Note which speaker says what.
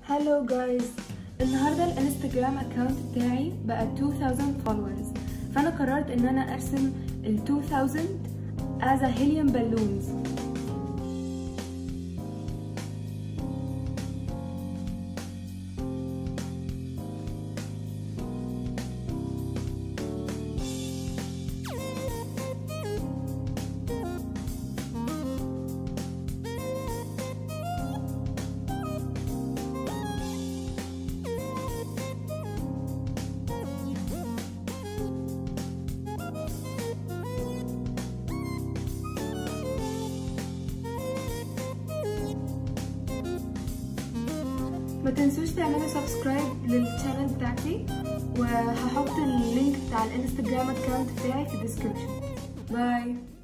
Speaker 1: هلو جايز النهارده الانستجرام اكونت بتاعي بقى 2000 فولورز فانا قررت ان انا ارسم ال 2000 as a helium balloons ما تنسوش تعملوا سبسكرايب للشانل بتاعتي وهحط اللينك بتاع الانستجرام اكونت بتاعي في الديسكربشن باي